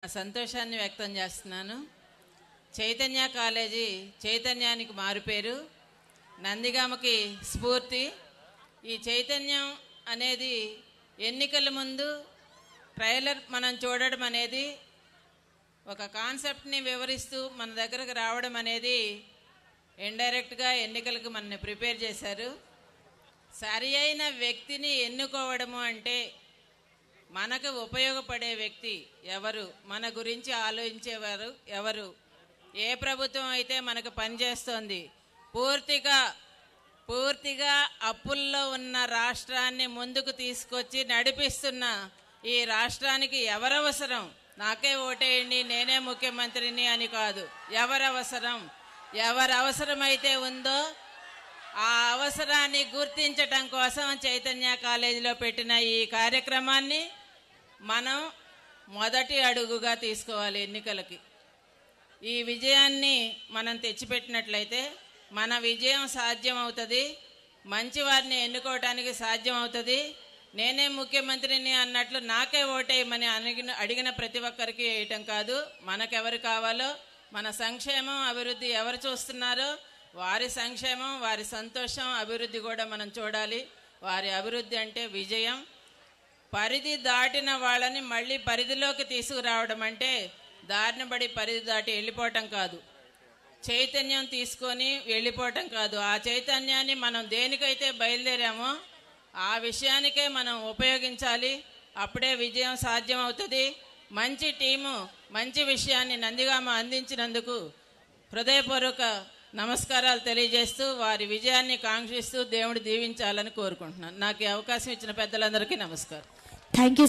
సంతోషాన్ని వ్యక్తం చేస్తున్నాను చైతన్య కాలేజీ చైతన్యానికి మారుపేరు నందిగామకి స్ఫూర్తి ఈ చైతన్యం అనేది ఎన్నికల ముందు ట్రైలర్ మనం చూడడం అనేది ఒక కాన్సెప్ట్ని వివరిస్తూ మన దగ్గరకు రావడం అనేది ఇండైరెక్ట్గా ఎన్నికలకు మనల్ని ప్రిపేర్ చేశారు సరి అయిన వ్యక్తిని ఎన్నుకోవడము అంటే మనకు ఉపయోగపడే వ్యక్తి ఎవరు మన గురించి ఆలోచించేవారు ఎవరు ఏ ప్రభుత్వం అయితే మనకు పనిచేస్తోంది పూర్తిగా పూర్తిగా అప్పుల్లో ఉన్న రాష్ట్రాన్ని ముందుకు తీసుకొచ్చి నడిపిస్తున్న ఈ రాష్ట్రానికి ఎవరవసరం నాకే ఓటేయండి నేనే ముఖ్యమంత్రిని అని కాదు ఎవరవసరం ఎవరు అవసరమైతే ఉందో ఆ అవసరాన్ని గుర్తించటం కోసం చైతన్య కాలేజీలో పెట్టిన ఈ కార్యక్రమాన్ని మనం మొదటి అడుగుగా తీసుకోవాలి ఎన్నికలకి ఈ విజయాన్ని మనం తెచ్చిపెట్టినట్లయితే మన విజయం సాధ్యం అవుతుంది మంచి వారిని ఎన్నుకోవటానికి సాధ్యం అవుతుంది నేనే ముఖ్యమంత్రిని అన్నట్లు నాకే ఓటేయమని అడిగిన అడిగిన ప్రతి ఒక్కరికి వేయటం కాదు మనకెవరు కావాలో మన సంక్షేమం అభివృద్ధి ఎవరు చూస్తున్నారో వారి సంక్షేమం వారి సంతోషం అభివృద్ధి కూడా మనం చూడాలి వారి అభివృద్ధి అంటే విజయం పరిధి దాటిన వాళ్ళని మళ్ళీ పరిధిలోకి తీసుకురావడం అంటే దారిన పడి పరిధి దాటి వెళ్ళిపోవటం కాదు చైతన్యం తీసుకొని వెళ్ళిపోవటం కాదు ఆ చైతన్యాన్ని మనం దేనికైతే బయలుదేరామో ఆ విషయానికే మనం ఉపయోగించాలి అప్పుడే విజయం సాధ్యం అవుతుంది మంచి టీము మంచి విషయాన్ని నందిగామ అందించినందుకు హృదయపూర్వక నమస్కారాలు తెలియజేస్తూ వారి విజయాన్ని కాంక్షిస్తూ దేవుడు దీవించాలని కోరుకుంటున్నాను నాకు ఈ అవకాశం ఇచ్చిన పెద్దలందరికీ నమస్కారం థ్యాంక్ యూ